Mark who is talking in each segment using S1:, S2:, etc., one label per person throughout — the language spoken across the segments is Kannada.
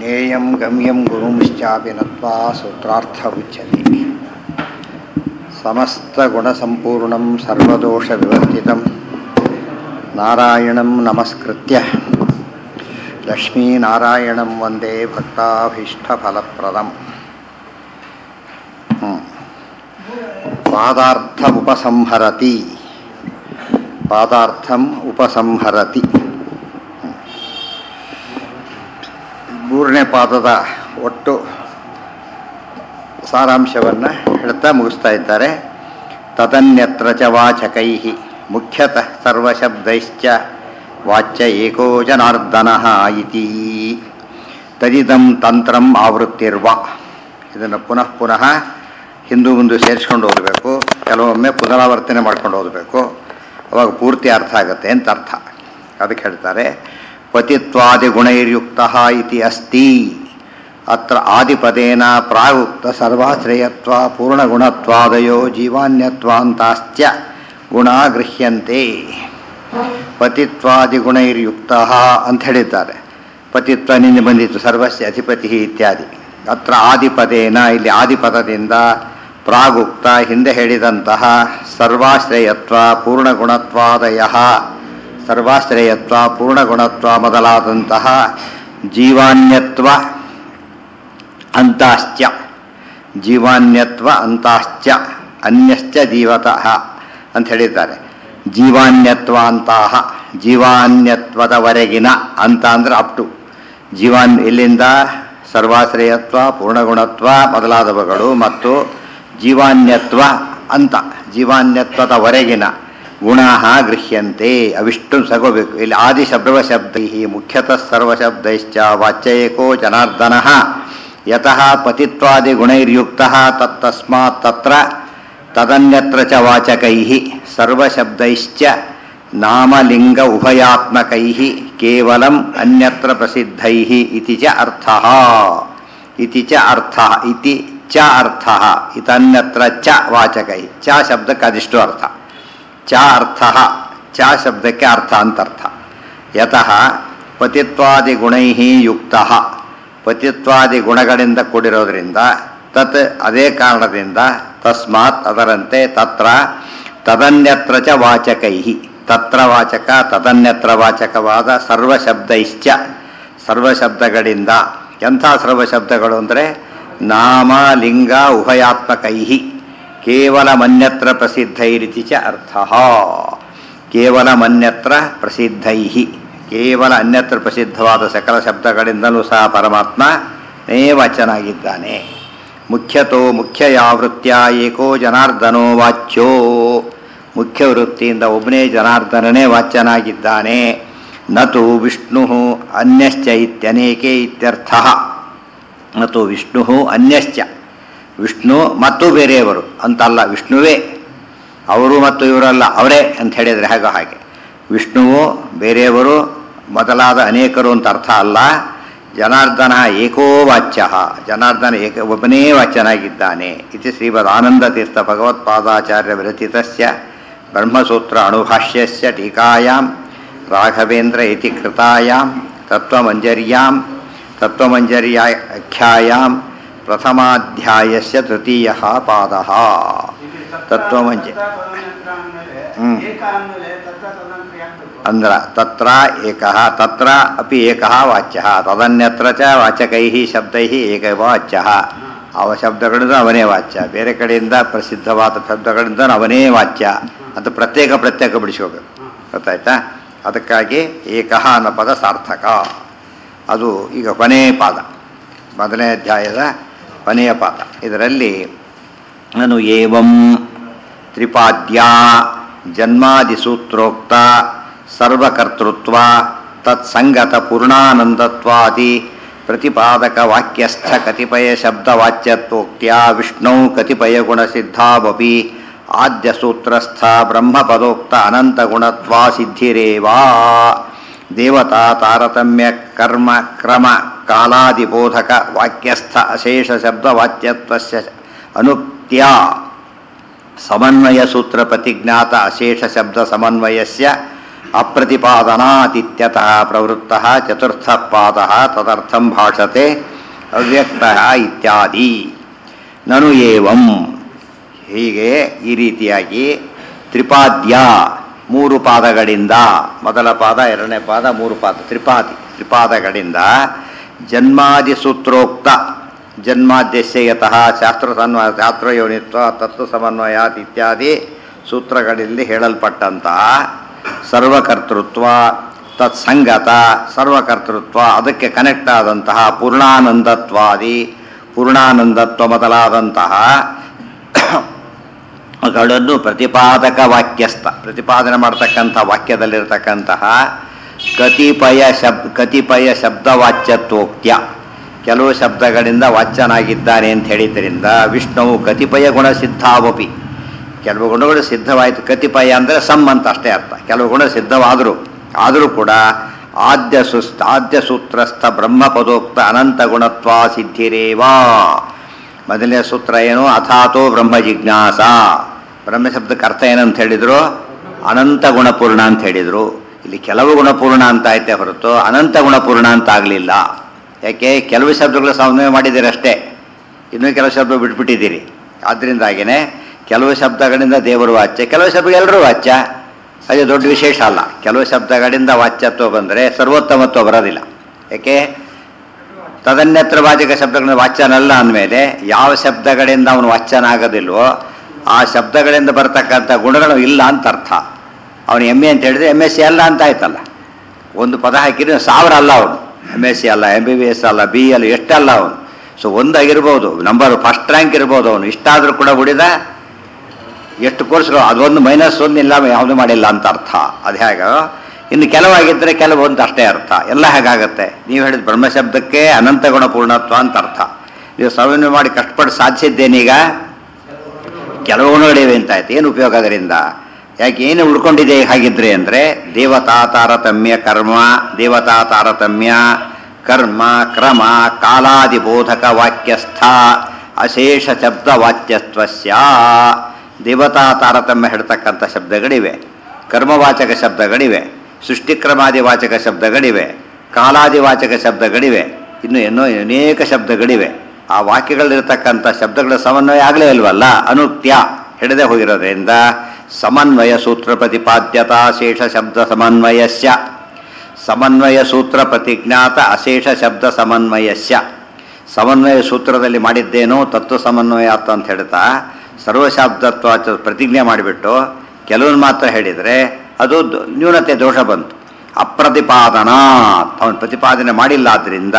S1: ಜ್ಞೇಯಂ ಗಮ್ಯಂ ಗುರುಂಶ್ಚಾಪಿ ನತ್ವಾ ಸೂತ್ರಾರ್ಥ ಉಚ್ಯತೆ ಸಮಸ್ತಗುಣಸಂಪೂರ್ಣಂ ಸರ್ವದೋಷವಿವರ್ಜಿತಂ ನಾರಾಯಣಂ ನಮಸ್ಕೃತ್ಯ ಲಕ್ಷ್ಮೀನಾರಾಯಣಂ ವಂದೇ ಭಕ್ತಾಭೀಷ್ಟಫಲಪ್ರದಂ ಹ್ಮ್. ಪಾದಾರ್ಥಮುಪಸಂಹರತಿ ಪಾದಾರ್ಥಂ ಉಪಸಂಹರತಿ ಮೂರನೇ ಪಾದದ ಒಟ್ಟು ಸಾರಾಂಶವನ್ನು ಹೇಳ್ತಾ ಮುಗಿಸ್ತಾ ಇದ್ದಾರೆ ತದನ್ಯತ್ರ ಚ ವಾಚಕೈ ಮುಖ್ಯತಃ ಸರ್ವಶಬ್ದೈಶ್ಚ ವಾಚ್ಯ ಏಕೋ ಜನಾರ್ದನಃ ಇತಿ ತದಿದಂ ತಂತ್ರಂ ಆವೃತ್ತಿರ್ವ ಇದನ್ನು ಪುನಃ ಪುನಃ ಹಿಂದೂ ಮುಂದೆ ಸೇರಿಸ್ಕೊಂಡು ಓದಬೇಕು ಕೆಲವೊಮ್ಮೆ ಪುನರಾವರ್ತನೆ ಮಾಡ್ಕೊಂಡು ಓದಬೇಕು ಅವಾಗ ಪೂರ್ತಿ ಅರ್ಥ ಆಗುತ್ತೆ ಅಂತ ಅರ್ಥ ಅದಕ್ಕೆ ಹೇಳ್ತಾರೆ ಪತಿತ್ವಾದಿಗುಣೈರ್ಯುಕ್ತ ಇತಿ ಅಸ್ತಿ ಅತ್ರ ಆದಿಪದೇನ ಪ್ರಾಗುಕ್ತ ಸರ್ವಾಶ್ರಯತ್ವ ಪೂರ್ಣಗುಣತ್ವಾದಯೋ ಜೀವಾನ್ಯತ್ವಾಂತಾಶ್ಚ ಗುಣ ಗೃಹ್ಯಂತೆ ಪತಿತ್ವಾದಿಗುಣೈರ್ಯುಕ್ತ ಅಂತ ಹೇಳಿದ್ದಾರೆ ಪತಿತ್ವನಿಂದ ಬಂದಿತ್ತು ಸರ್ವಸ್ಯ ಅಧಿಪತಿ ಇತ್ಯಾದಿ ಅತ್ರ ಆದಿಪದೇನ ಇಲ್ಲಿ ಆದಿಪದದಿಂದ ಪ್ರಾಗುಕ್ತ ಹಿಂದೆ ಹೇಳಿದಂತಹ ಸರ್ವಾಶ್ರಯತ್ವ ಪೂರ್ಣಗುಣತ್ವಾದಯ ಸರ್ವಾಶ್ರಯತ್ವ ಪೂರ್ಣಗುಣತ್ವ ಮೊದಲಾದಂತಹ ಜೀವಾನ್ಯತ್ವ ಅಂತಾಶ್ಚ ಜೀವಾನ್ಯತ್ವ ಅಂತಾಶ್ಚ ಅನ್ಯಶ್ಚ ಜೀವತಃ ಅಂತ ಹೇಳಿದ್ದಾರೆ ಜೀವಾನ್ಯತ್ವ ಅಂತಹ ಜೀವಾನ್ಯತ್ವದವರೆಗಿನ ಅಂತ ಅಂದ್ರೆ ಅಪ್ ಟು ಜೀವಾನ್ ಇಲ್ಲಿಂದ ಸರ್ವಾಶ್ರಯತ್ವ ಪೂರ್ಣಗುಣತ್ವ ಮೊದಲಾದವುಗಳು ಮತ್ತು ಜೀವಾನ್ಯತ್ವ ಅಂತ ಜೀವಾನ್ಯತ್ವದವರೆಗಿನ ಗುಣ ಗೃಹ್ಯಂತೆ ಅವಿಷ್ಟು ಸಗೋಬೇಕು ಇಲ್ಲಿ ಆದಿ ಶಬ್ದವ ಶಬ್ದೈ ಮುಖ್ಯತಃ ಸರ್ವಶಬ್ದೈಶ್ಚ ವಾಚ್ಯೇಕೋ ಜನಾರ್ದನ ಯತಃ ಪತಿತ್ವಾದಿಗುಣೈರ್ಯುಕ್ತ ತತ್ತಸ್ಮಾತ್ ತತ್ರ ತದನ್ಯತ್ರ ಚ ವಾಚಕೈ ಸರ್ವಶಬ್ದೈಶ್ಚ ನಾಮಲಿಂಗ ಉಭಯಾತ್ಮಕೈ ಕೇವಲಂ ಅನ್ಯತ್ರ ಪ್ರಸಿದ್ಧೈ ಇತಿ ಚ ಅರ್ಥಃ ಇತಿ ಚ ಅರ್ಥಃ ಇತಿ ಚ ಅರ್ಥಃ ಇತನ್ಯತ್ರ ಚ ವಾಚಕೈ ಚ ಶಬ್ದಕ್ಕೆ ಅದಿಷ್ಟು ಅರ್ಥ ಚ ಅರ್ಥ ಚ ಶಬ್ದಕ್ಕೆ ಅರ್ಥ ಅಂತರ್ಥ ಯತಃ ಪತಿತ್ವಾದಿಗುಣೈ ಯುಕ್ತ ಪತಿತ್ವಾದಿ ಗುಣಗಳಿಂದ ಕೂಡಿರೋದ್ರಿಂದ ತತ್ ಅದೇ ಕಾರಣದಿಂದ ತಸ್ಮಾತ್ ಅದರಂತೆ ತತ್ರ ತದನ್ಯತ್ರ ಚ ವಾಚಕೈ ತತ್ರ ವಾಚಕ ತದನ್ಯತ್ರ ವಾಚಕವಾದ ಸರ್ವಶಬ್ದೈಶ್ಚ ಸರ್ವಶಬ್ದಗಳಿಂದ ಎಂಥ ಸರ್ವಶಬ್ದಗಳು ಅಂದರೆ ನಾಮ ಲಿಂಗ ಉಭಯಾತ್ಮಕೈ ಕೇವಲ ಮನ್ಯತ್ರ ಪ್ರಸಿದ್ಧೈರಿತಿ ಚ ಅರ್ಥ ಕೇವಲ ಮನ್ಯತ್ರ ಪ್ರಸಿದ್ಧೈ ಕೇವಲ ಅನ್ಯತ್ರ ಪ್ರಸಿದ್ಧವಾದ ಸಕಲ ಶಬ್ದಗಳಿಂದಲೂ ಸಹ ಪರಮಾತ್ಮ ನೇವಚನಾಗಿದ್ದಾನೆ ಮುಖ್ಯತೋ ಮುಖ್ಯ ಯಾವೃತ್ಯ ಏಕೋ ಜನಾರ್ದನೋ ವಾಚ್ಯೋ ಮುಖ್ಯ ವೃತ್ತಿಯಿಂದ ಒಬ್ಬನೇ ಜನಾರ್ದನನೇ ವಾಚ್ಯನಾಗಿದ್ದಾನೆ ನತು ವಿಷ್ಣು ಅನ್ಯಶ್ಚ ಇತ್ಯನೇಕೆ ಇತ್ಯರ್ಥ ಮತ್ತು ವಿಷ್ಣು ಅನ್ಯಶ್ಚ ವಿಷ್ಣು ಮತ್ತು ಬೇರೆಯವರು ಅಂತಲ್ಲ ವಿಷ್ಣುವೇ ಅವರು ಮತ್ತು ಇವರಲ್ಲ ಅವರೇ ಅಂತ ಹೇಳಿದರೆ ಹಾಗೆ ಹಾಗೆ ವಿಷ್ಣುವು ಬೇರೆಯವರು ಮೊದಲಾದ ಅನೇಕರು ಅಂತ ಅರ್ಥ ಅಲ್ಲ ಜನಾರ್ದನ ಏಕೋ ವಾಚ್ಯ ಜನಾರ್ದನ ಏಕ ಒಬ್ಬನೇ ವಾಚ್ಯನಾಗಿದ್ದಾನೆ ಇದು ಶ್ರೀಮದ್ ಆನಂದ ತೀರ್ಥ ಭಗವತ್ಪಾದಾಚಾರ್ಯ ವಿರಚಿತಸ್ಯ ಬ್ರಹ್ಮಸೂತ್ರ ಅಣುಭಾಷ್ಯಸ್ಯ ಟೀಕಾಯಾಂ ರಾಘವೇಂದ್ರ ಇತಿ ಕೃತಾಯಾಂ ತತ್ವಮಂಜರ್ಯಾಂ ತತ್ವಮಂಜರ್ಯಾಖ್ಯಾಯಾಂ ಪ್ರಥಮಾಧ್ಯಾಯಸ್ಯ ತೃತೀಯ ಪಾದ ತತ್ವಮಂಜ ಹ್ಮ್. ಅಂದ್ರ ತತ್ರ ಏಕಃ ತತ್ರ ಅಪಿ ಏಕಃ ವಾಚ್ಯ ತದನ್ಯತ್ರ ಚ ವಾಚಕೈ ಶಬ್ದೈ ಏಕ ವಾಚ್ಯ ಅವ ಶಬ್ದಗಳಿಂದ ಅವನೇ ವಾಚ್ಯ ಬೇರೆ ಕಡೆಯಿಂದ ಪ್ರಸಿದ್ಧವಾದ ಶಬ್ದಗಳಿಂದ ಅವನೇ ವಾಚ್ಯ ಅಂತ ಪ್ರತ್ಯೇಕ ಪ್ರತ್ಯೇಕ ಬಿಡಿಸ್ಕೋಬೇಕು ಗೊತ್ತಾಯ್ತಾ ಅದಕ್ಕಾಗಿ ಏಕಃ ಅನ್ನೋ ಪದ ಸಾರ್ಥಕ ಅದು ಈಗ ಕೊನೆಯ ಪಾದ ಮೊದಲನೇ ಅಧ್ಯಾಯದ ಕೊನೆಯ ಪಾದ ಇದರಲ್ಲಿ ನಾನು ಏವಂ ತ್ರಿಪಾದ್ಯ ಜನ್ಮಾದಿಸೂತ್ರೋಕ್ತ ಸರ್ವಕರ್ತೃತ್ವ ತತ್ಸಂಗತ ಪೂರ್ಣಾನಂದತ್ವಾದಿ ಪ್ರತಿಪಾದಕ ವಾಕ್ಯಸ್ಥ ಕತಿಪಯ ಶಬ್ದವಾಚ್ಯತ್ವೋಕ್ತ್ಯ ವಿಷ್ಣು ಕತಿಪಯ ಗುಣಸಿದ್ಧಾವಪಿ ಆದ್ಯ ಸೂತ್ರಸ್ಥ ಬ್ರಹ್ಮಪದೋಕ್ತ ಅನಂತ ಗುಣತ್ವಾ ಸಿದ್ಧಿರೇವಾ ದೇವತಾ ತಾರತಮ್ಯ ಕರ್ಮ ಕ್ರಮ ಕಾಲಾದಿಬೋಧಕ ವಾಕ್ಯಸ್ಥ ಅಶೇಷ ಶಬ್ದವಾಚ್ಯತ್ವಸ್ಯ ಅನುಕ್ತ್ಯ ಸಮನ್ವಯ ಸೂತ್ರ ಪ್ರತಿಜ್ಞಾತ ಅಶೇಷ ಶಬ್ದ ಸಮನ್ವಯಸ್ಯ ಅಪ್ರತಿಪಾದನಾತಿತ್ಯತಃ ಪ್ರವೃತ್ತ ಚತುರ್ಥ ಪಾದ ತದರ್ಥಂ ಭಾಷತೆ ಅವ್ಯಕ್ತ ಇತ್ಯಾದಿ ನನು ಏವಂ ಹೀಗೆ ಈ ರೀತಿಯಾಗಿ ತ್ರಿಪಾದ್ಯ ಮೂರು ಪಾದಗಳಿಂದ ಮೊದಲ ಪಾದ ಎರಡನೇ ಪಾದ ಮೂರು ಪಾದ ತ್ರಿಪಾದಿ ತ್ರಿಪಾದಗಳಿಂದ ಜನ್ಮಾದಿ ಸೂತ್ರೋಕ್ತ ಜನ್ಮಾದ್ಯಸ್ಯ ಯತಃ ಶಾಸ್ತ್ರ ಸನ್ವ ಶಾಸ್ತ್ರಯೋನಿತ್ವ ತತ್ವ ಸಮನ್ವಯಾತ್ ಇತ್ಯಾದಿ ಸೂತ್ರಗಳಲ್ಲಿ ಹೇಳಲ್ಪಟ್ಟಂತಹ ಸರ್ವಕರ್ತೃತ್ವ ತತ್ಸಂಗತ ಸರ್ವಕರ್ತೃತ್ವ ಅದಕ್ಕೆ ಕನೆಕ್ಟ್ ಆದಂತಹ ಪೂರ್ಣಾನಂದತ್ವಾದಿ ಪೂರ್ಣಾನಂದತ್ವ ಮೊದಲಾದಂತಹ ಗಳನ್ನು ಪ್ರತಿಪಾದಕ ವಾಕ್ಯಸ್ಥ ಪ್ರತಿಪಾದನೆ ಮಾಡ್ತಕ್ಕಂಥ ವಾಕ್ಯದಲ್ಲಿರ್ತಕ್ಕಂತಹ ಕತಿಪಯ ಶಬ್ ಕತಿಪಯ ಶಬ್ದವಾಚ್ಯತ್ವೋಕ್ತ್ಯ ಕೆಲವು ಶಬ್ದಗಳಿಂದ ವಾಚ್ಯನಾಗಿದ್ದಾನೆ ಅಂತ ಹೇಳಿದ್ದರಿಂದ ವಿಷ್ಣುವು ಕತಿಪಯ ಗುಣ ಸಿದ್ಧಾವಪಿ ಕೆಲವು ಗುಣಗಳು ಸಿದ್ಧವಾಯಿತು ಕತಿಪಯ ಅಂದರೆ ಸಮ್ ಅಂತ ಅಷ್ಟೇ ಅರ್ಥ ಕೆಲವು ಗುಣ ಸಿದ್ಧವಾದರೂ ಆದರೂ ಕೂಡ ಆದ್ಯ ಸುಸ್ತ ಆದ್ಯ ಸೂತ್ರಸ್ಥ ಬ್ರಹ್ಮಪದೋಕ್ತ ಅನಂತ ಗುಣತ್ವ ಸಿದ್ಧಿರೇವಾ ಮೊದಲನೇ ಸೂತ್ರ ಏನು ಅಥಾತೋ ಬ್ರಹ್ಮ ಜಿಜ್ಞಾಸ ಬ್ರಹ್ಮ ಶಬ್ದಕ್ಕೆ ಅರ್ಥ ಏನಂತ ಹೇಳಿದ್ರು ಅನಂತ ಗುಣಪೂರ್ಣ ಅಂತ ಹೇಳಿದ್ರು ಇಲ್ಲಿ ಕೆಲವು ಗುಣಪೂರ್ಣ ಅಂತ ಐತೆ ಹೊರತು ಅನಂತ ಗುಣಪೂರ್ಣ ಅಂತ ಆಗಲಿಲ್ಲ ಯಾಕೆ ಕೆಲವು ಶಬ್ದಗಳು ಸಮನ್ವಯ ಮಾಡಿದ್ದೀರಿ ಅಷ್ಟೇ ಇನ್ನೂ ಕೆಲವು ಶಬ್ದ ಬಿಟ್ಬಿಟ್ಟಿದ್ದೀರಿ ಆದ್ದರಿಂದಾಗಿನೇ ಕೆಲವು ಶಬ್ದಗಳಿಂದ ದೇವರು ವಾಚ್ಯ ಕೆಲವು ಶಬ್ದ ಎಲ್ಲರೂ ವಾಚ್ಯ ಅದು ದೊಡ್ಡ ವಿಶೇಷ ಅಲ್ಲ ಕೆಲವು ಶಬ್ದಗಳಿಂದ ವಾಚ್ಯತ್ವ ಬಂದರೆ ಸರ್ವೋತ್ತಮತ್ವ ಬರೋದಿಲ್ಲ ಯಾಕೆ ತದನ್ಯತ್ರ ವಾಚಕ ಶಬ್ದಗಳಿಂದ ವಾಚ್ಯನಲ್ಲ ಅಂದಮೇಲೆ ಯಾವ ಶಬ್ದಗಳಿಂದ ಅವನು ವಾಚ್ಯನಾಗೋದಿಲ್ವೋ ಆ ಶಬ್ದಗಳಿಂದ ಬರ್ತಕ್ಕಂಥ ಗುಣಗಳು ಇಲ್ಲ ಅಂತ ಅರ್ಥ ಅವನು ಎಮ್ ಎ ಅಂತ ಹೇಳಿದ್ರೆ ಎಮ್ ಎಸ್ ಸಿ ಅಲ್ಲ ಅಂತ ಆಯ್ತಲ್ಲ ಒಂದು ಪದ ಹಾಕಿದ್ರೆ ಸಾವಿರ ಅಲ್ಲ ಅವನು ಎಮ್ ಎಸ್ ಸಿ ಅಲ್ಲ ಎಮ್ ಬಿ ಬಿ ಎಸ್ ಅಲ್ಲ ಬಿ ಅಲ್ಲ ಎಷ್ಟಲ್ಲ ಅವನು ಸೊ ಒಂದಾಗಿರ್ಬೋದು ನಂಬರ್ ಫಸ್ಟ್ ರ್ಯಾಂಕ್ ಇರ್ಬೋದು ಅವನು ಇಷ್ಟಾದರೂ ಕೂಡ ಉಳಿದ ಎಷ್ಟು ಕೋರ್ಸ್ಗಳು ಅದೊಂದು ಮೈನಸ್ ಒಂದು ಇಲ್ಲ ಯಾವುದು ಮಾಡಿಲ್ಲ ಅಂತ ಅರ್ಥ ಅದು ಹೇಗ ಇನ್ನು ಕೆಲವಾಗಿದ್ದರೆ ಕೆಲವು ಅಂತ ಅಷ್ಟೇ ಅರ್ಥ ಎಲ್ಲ ಹೇಗಾಗತ್ತೆ ನೀವು ಹೇಳಿದ ಬ್ರಹ್ಮಶಬ್ದಕ್ಕೆ ಅನಂತ ಗುಣ ಪೂರ್ಣತ್ವ ಅಂತ ಅರ್ಥ ನೀವು ಸಮನ್ವಯ ಮಾಡಿ ಕಷ್ಟಪಟ್ಟು ಸಾಧಿಸಿದ್ದೇನೀಗ ಕೆಲವು ಗುಣಗಳಿವೆ ಅಂತ ಆಯ್ತು ಏನು ಉಪಯೋಗ ಅದರಿಂದ ಯಾಕೆ ಏನು ಉಳ್ಕೊಂಡಿದೆ ಹಾಗಿದ್ರೆ ಅಂದರೆ ದೇವತಾ ತಾರತಮ್ಯ ಕರ್ಮ ದೇವತಾ ತಾರತಮ್ಯ ಕರ್ಮ ಕ್ರಮ ಕಾಲಾದಿಬೋಧಕ ವಾಕ್ಯಸ್ಥ ಅಶೇಷ ಶಬ್ದ ವಾಚ್ಯತ್ವಸ್ಯ ದೇವತಾ ತಾರತಮ್ಯ ಹೇಳ್ತಕ್ಕಂಥ ಶಬ್ದಗಳಿವೆ ಕರ್ಮವಾಚಕ ಶಬ್ದಗಳಿವೆ ಸೃಷ್ಟಿಕ್ರಮಾದಿ ವಾಚಕ ಶಬ್ದಗಳಿವೆ ಕಾಲಾದಿವಾಚಕ ಶಬ್ದಗಳಿವೆ ಇನ್ನು ಇನ್ನೂ ಅನೇಕ ಶಬ್ದಗಳಿವೆ ಆ ವಾಕ್ಯಗಳಲ್ಲಿರ್ತಕ್ಕಂಥ ಶಬ್ದಗಳ ಸಮನ್ವಯ ಆಗಲೇ ಇಲ್ವಲ್ಲ ಅನುಕ್ತ್ಯ ಹಿಡದೆ ಹೋಗಿರೋದ್ರಿಂದ ಸಮನ್ವಯ ಸೂತ್ರ ಪ್ರತಿಪಾದ್ಯತಾ ಶೇಷ ಶಬ್ದ ಸಮನ್ವಯಸ್ಯ ಸಮನ್ವಯ ಸೂತ್ರ ಪ್ರತಿಜ್ಞಾತ ಅಶೇಷ ಶಬ್ದ ಸಮನ್ವಯಸ್ಯ ಸಮನ್ವಯ ಸೂತ್ರದಲ್ಲಿ ಮಾಡಿದ್ದೇನೋ ತತ್ವ ಸಮನ್ವಯ ಆತ ಅಂತ ಹೇಳ್ತಾ ಸರ್ವಶಬ್ದತ್ವ ಪ್ರತಿಜ್ಞೆ ಮಾಡಿಬಿಟ್ಟು ಕೆಲವನ್ನ ಮಾತ್ರ ಹೇಳಿದರೆ ಅದು ದ- ನ್ಯೂನತೆ ದೋಷ ಬಂತು ಅಪ್ರತಿಪಾದನಾ ಅವನು ಪ್ರತಿಪಾದನೆ ಮಾಡಿಲ್ಲ ಆದ್ದರಿಂದ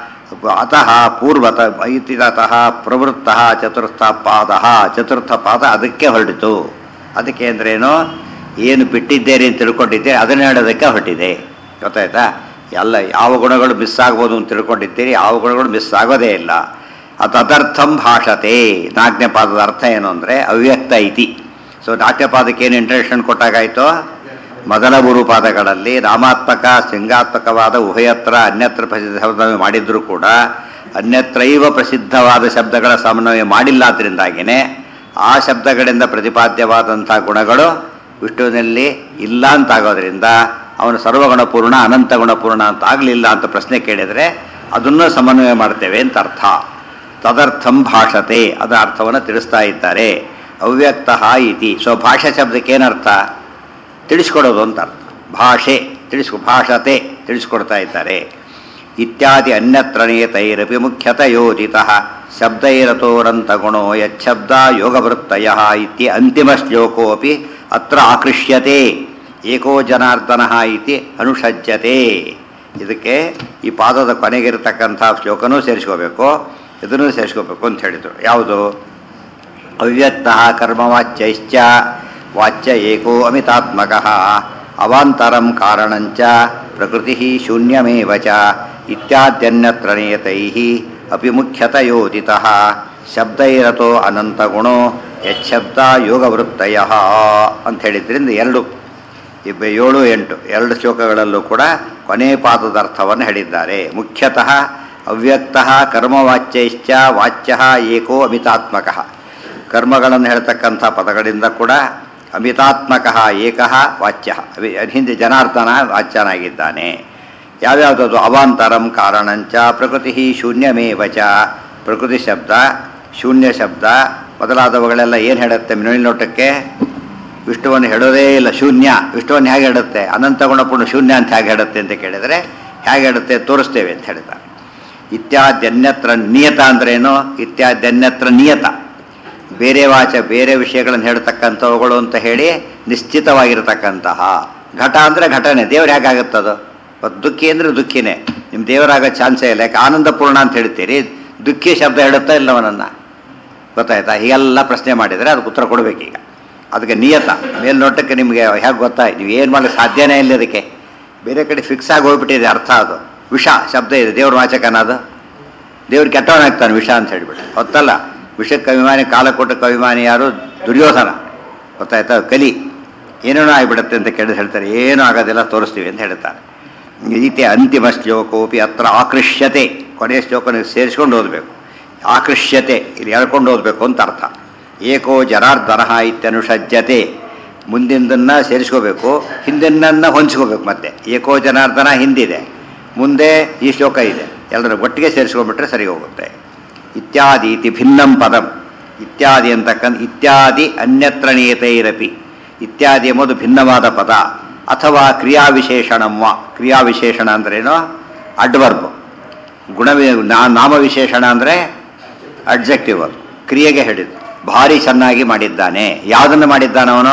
S1: ಅತಃ ಪೂರ್ವತ ಐತಿರತಃ ಪ್ರವೃತ್ತ ಚತುರ್ಥ ಪಾದ ಚತುರ್ಥ ಪಾದ ಅದಕ್ಕೆ ಹೊರಟಿತು ಅದಕ್ಕೆ ಅಂದ್ರೇನು ಏನು ಬಿಟ್ಟಿದ್ದೇನೆ ಅಂತ ತಿಳ್ಕೊಂಡಿದ್ದೀರಿ ಅದನ್ನ ಹೇಳೋದಕ್ಕೆ ಹೊರಟಿದೆ ಗೊತ್ತಾಯ್ತಾ ಎಲ್ಲ ಯಾವ ಗುಣಗಳು ಮಿಸ್ ಆಗ್ಬೋದು ಅಂತ ತಿಳ್ಕೊಂಡಿದ್ದೀರಿ ಯಾವ ಗುಣಗಳು ಮಿಸ್ ಆಗೋದೇ ಇಲ್ಲ ತದರ್ಥಂ ಭಾಷತೆ ನಾಲ್ಕನೇ ಪಾದದ ಅರ್ಥ ಏನು ಅಂದರೆ ಅವ್ಯಕ್ತ ಇತಿ ಸೊ ನಾಲ್ಕನೇ ಪಾದಕ್ಕೆ ಏನು ಇಂಟ್ರಡಕ್ಷನ್ ಕೊಟ್ಟಾಗಾಯ್ತು ಮೊದಲ ಮೂರು ಪಾದಗಳಲ್ಲಿ ನಾಮಾತ್ಮಕ ಸಿಂಗಾತ್ಮಕವಾದ ಉಭಯತ್ರ ಅನ್ಯತ್ರ ಪ್ರಸಿದ್ಧ ಸಮನ್ವಯ ಮಾಡಿದ್ರೂ ಕೂಡ ಅನ್ಯತ್ರೈವ ಪ್ರಸಿದ್ಧವಾದ ಶಬ್ದಗಳ ಸಮನ್ವಯ ಮಾಡಿಲ್ಲ ಅದರಿಂದಾಗಿಯೇ ಆ ಶಬ್ದಗಳಿಂದ ಪ್ರತಿಪಾದ್ಯವಾದಂಥ ಗುಣಗಳು ವಿಷ್ಣುವಿನಲ್ಲಿ ಇಲ್ಲ ಅಂತಾಗೋದ್ರಿಂದ ಅವನು ಸರ್ವಗುಣಪೂರ್ಣ ಅನಂತ ಗುಣಪೂರ್ಣ ಅಂತ ಆಗಲಿಲ್ಲ ಅಂತ ಪ್ರಶ್ನೆ ಕೇಳಿದರೆ ಅದನ್ನು ಸಮನ್ವಯ ಮಾಡ್ತೇವೆ ಅಂತ ಅರ್ಥ ತದರ್ಥಂ ಭಾಷತೆ ಅದರ ಅರ್ಥವನ್ನು ತಿಳಿಸ್ತಾ ಇದ್ದಾರೆ ಅವ್ಯಕ್ತ ಇತಿ ಸೊ ಭಾಷಾ ಶಬ್ದಕ್ಕೆ ಏನರ್ಥ ತಿಳಿಸ್ಕೊಡೋದು ಅಂತ ಅರ್ಥ ಭಾಷೆ ತಿಳಿಸ್ಕೊ ಭಾಷತೆ ತಿಳಿಸ್ಕೊಡ್ತಾ ಇದ್ದಾರೆ ಇತ್ಯಾದಿ ಅನ್ಯತ್ರನೇತೈರಪಿ ಮುಖ್ಯತ ಯೋಜಿತ ಶಬ್ದೈರತೋರಂತ ಗುಣೋ ಯಚ್ಛಬ್ದ ಯೋಗವೃತ್ತಯ ಇತಿ ಅಂತಿಮ ಶ್ಲೋಕೋಪಿ ಅತ್ರ ಆಕೃಷ್ಯತೆ ಏಕೋ ಜನಾರ್ದನ ಇತಿ ಅನುಷಜ್ಯತೆ ಇದಕ್ಕೆ ಈ ಪಾದದ ಕೊನೆಗಿರತಕ್ಕಂಥ ಶ್ಲೋಕನೂ ಸೇರಿಸ್ಕೋಬೇಕು ಇದನ್ನೂ ಸೇರಿಸ್ಕೋಬೇಕು ಅಂತ ಹೇಳಿದರು ಯಾವುದು ಅವ್ಯಕ್ತ ಕರ್ಮವಾಚ್ಯೈಶ್ಚ ವಾಚ್ಯ ಏಕೋ ಅಮಿತಾತ್ಮಕ ಅವಾಂತರಂ ಕಾರಣಂಚ ಪ್ರಕೃತಿ ಶೂನ್ಯಮೇವ ಚ ಇತ್ಯಾದ್ಯನ್ಯತ್ರ ನಿಯತೈ ಅಪಿ ಮುಖ್ಯತಯೋದಿತ ಶಬ್ದೈರತೋ ಅನಂತಗುಣೋ ಯಚ್ಛಬ್ದ ಯೋಗವೃತ್ತಯ ಅಂತ ಹೇಳಿದ್ರಿಂದ ಎರಡು ಇಬ್ಬ ಏಳು ಎಂಟು ಎರಡು ಶ್ಲೋಕಗಳಲ್ಲೂ ಕೂಡ ಕೊನೆ ಪಾದದ ಅರ್ಥವನ್ನು ಹೇಳಿದ್ದಾರೆ ಮುಖ್ಯತಃ ಅವ್ಯಕ್ತ ಕರ್ಮವಾಚ್ಯೈಶ್ಚ ವಾಚ್ಯ ಏಕೋ ಅಮಿತಾತ್ಮಕ ಕರ್ಮಗಳನ್ನು ಹೇಳ್ತಕ್ಕಂಥ ಪದಗಳಿಂದ ಕೂಡ ಅಮಿತಾತ್ಮಕ ಏಕಃ ವಾಚ್ಯ ಅವಿ- ಹಿಂದೆ ಜನಾರ್ದನ ವಾಚ್ಯನಾಗಿದ್ದಾನೆ ಯಾವ್ಯಾವುದದು ಅವಾಂತರಂ ಕಾರಣಂಚ ಪ್ರಕೃತಿ ಶೂನ್ಯಮೇವ ಚ ಪ್ರಕೃತಿ ಶಬ್ದ ಶೂನ್ಯ ಶಬ್ದ ಮೊದಲಾದವುಗಳೆಲ್ಲ ಏನು ಹೇಳುತ್ತೆ ಮೇಲ್ನೋಟಕ್ಕೆ ವಿಷ್ಣುವನ್ನು ಹೇಳೋದೇ ಇಲ್ಲ ಶೂನ್ಯ ವಿಷ್ಣುವನ್ನು ಹೇಗೆ ಹೇಳುತ್ತೆ ಅನಂತ ಗುಣಪೂರ್ಣ ಶೂನ್ಯ ಅಂತ ಹೇಗೆ ಹೇಳುತ್ತೆ ಅಂತ ಕೇಳಿದರೆ ಹೇಗೆ ಹೇಳುತ್ತೆ ತೋರಿಸ್ತೇವೆ ಅಂತ ಹೇಳ್ತಾರೆ ಇತ್ಯಾದ್ಯನ್ಯತ್ರ ನಿಯತ ಅಂದ್ರೇನು ಇತ್ಯಾದ್ಯನ್ಯತ್ರ ನಿಯತ ಬೇರೆ ವಾಚ ಬೇರೆ ವಿಷಯಗಳನ್ನು ಹೇಳ್ತಕ್ಕಂಥವುಗಳು ಅಂತ ಹೇಳಿ ನಿಶ್ಚಿತವಾಗಿರತಕ್ಕಂತಹ ಘಟ ಅಂದರೆ ಘಟನೆ ದೇವ್ರು ಹೇಗಾಗುತ್ತದು ಇವತ್ತು ದುಃಖಿ ಅಂದರೆ ದುಃಖಿನೇ ನಿಮ್ಮ ದೇವರಾಗೋ ಚಾನ್ಸೇ ಇಲ್ಲ ಯಾಕೆ ಆನಂದಪೂರ್ಣ ಅಂತ ಹೇಳ್ತೀರಿ ದುಃಖಿ ಶಬ್ದ ಹೇಳುತ್ತಾ ಇಲ್ಲ ಅವನನ್ನು ಗೊತ್ತಾಯ್ತಾ ಹೀಗೆಲ್ಲ ಪ್ರಶ್ನೆ ಮಾಡಿದರೆ ಅದಕ್ಕೆ ಉತ್ತರ ಕೊಡಬೇಕೀಗ ಅದಕ್ಕೆ ನಿಯತ ಮೇಲ್ನೋಟಕ್ಕೆ ನಿಮಗೆ ಹೇಗೆ ಗೊತ್ತಾಯ್ತು ನೀವು ಏನು ಮಾಡಲಿಕ್ಕೆ ಸಾಧ್ಯನೇ ಇಲ್ಲ ಅದಕ್ಕೆ ಬೇರೆ ಕಡೆ ಫಿಕ್ಸ್ ಆಗಿ ಹೋಗ್ಬಿಟ್ಟಿದೆ ಅರ್ಥ ಅದು ವಿಷ ಶಬ್ದ ಇದೆ ದೇವ್ರ ವಾಚಕನ ಅದು ದೇವ್ರು ಕೆಟ್ಟವನಾಗ್ತಾನೆ ವಿಷ ಅಂತ ಹೇಳ್ಬಿಟ್ಟು ಗೊತ್ತಲ್ಲ ವಿಷಕ್ಕೆ ಅಭಿಮಾನಿ ಕಾಲ ಕೊಟ್ಟ ಅಭಿಮಾನಿ ಯಾರು ದುರ್ಯೋಧನ ಗೊತ್ತಾಯ್ತಾ ಕಲಿ ಏನೇನೋ ಆಗಿಬಿಡುತ್ತೆ ಅಂತ ಕೇಳಿದ್ರೆ ಹೇಳ್ತಾರೆ ಏನೂ ಆಗೋದಿಲ್ಲ ತೋರಿಸ್ತೀವಿ ಅಂತ ಹೇಳ್ತಾರೆ ಈತೆ ಅಂತಿಮ ಶ್ಲೋಕೋಪಿ ಅತ್ರ ಆಕೃಷ್ಯತೆ ಕೊನೆಯ ಶ್ಲೋಕನ ಸೇರಿಸ್ಕೊಂಡು ಓದಬೇಕು ಆಕೃಷ್ಯತೆ ಇಲ್ಲಿ ಹೇಳ್ಕೊಂಡು ಓದಬೇಕು ಅಂತ ಅರ್ಥ ಏಕೋ ಜನಾರ್ದನ ಇತ್ಯನುಷಜ್ಯತೆ ಮುಂದಿನದನ್ನ ಸೇರಿಸ್ಕೋಬೇಕು ಹಿಂದಿನನ್ನ ಹೊಂಚ್ಕೋಬೇಕು ಮತ್ತೆ ಏಕೋ ಜನಾರ್ದನ ಹಿಂದಿದೆ ಮುಂದೆ ಈ ಶ್ಲೋಕ ಇದೆ ಎಲ್ಲರ ಒಟ್ಟಿಗೆ ಸೇರಿಸ್ಕೊಂಡ್ಬಿಟ್ರೆ ಸರಿ ಹೋಗುತ್ತೆ ಇತ್ಯಾದಿ ಇತಿ ಭಿನ್ನಂ ಪದಂ ಇತ್ಯಾದಿ ಅಂತಕ್ಕಂಥ ಇತ್ಯಾದಿ ಅನ್ಯತ್ರ ನಿಯತೈರಪಿ ಇತ್ಯಾದಿ ಎಂಬುದು ಭಿನ್ನವಾದ ಪದ ಅಥವಾ ಕ್ರಿಯಾವಿಶೇಷಣಂವ ಕ್ರಿಯಾವಿಶೇಷಣ ಅಂದ್ರೇನು ಅಡ್ವರ್ಬ್ ಗುಣವಿ ನಾ- ನಾಮವಿಶೇಷಣ ಅಂದರೆ ಅಡ್ಜೆಕ್ಟಿವ್ ಅದು ಕ್ರಿಯೆಗೆ ಹೇಳಿದ್ದು ಭಾರಿ ಚೆನ್ನಾಗಿ ಮಾಡಿದ್ದಾನೆ ಯಾವುದನ್ನು ಮಾಡಿದ್ದಾನೆ ಅವನು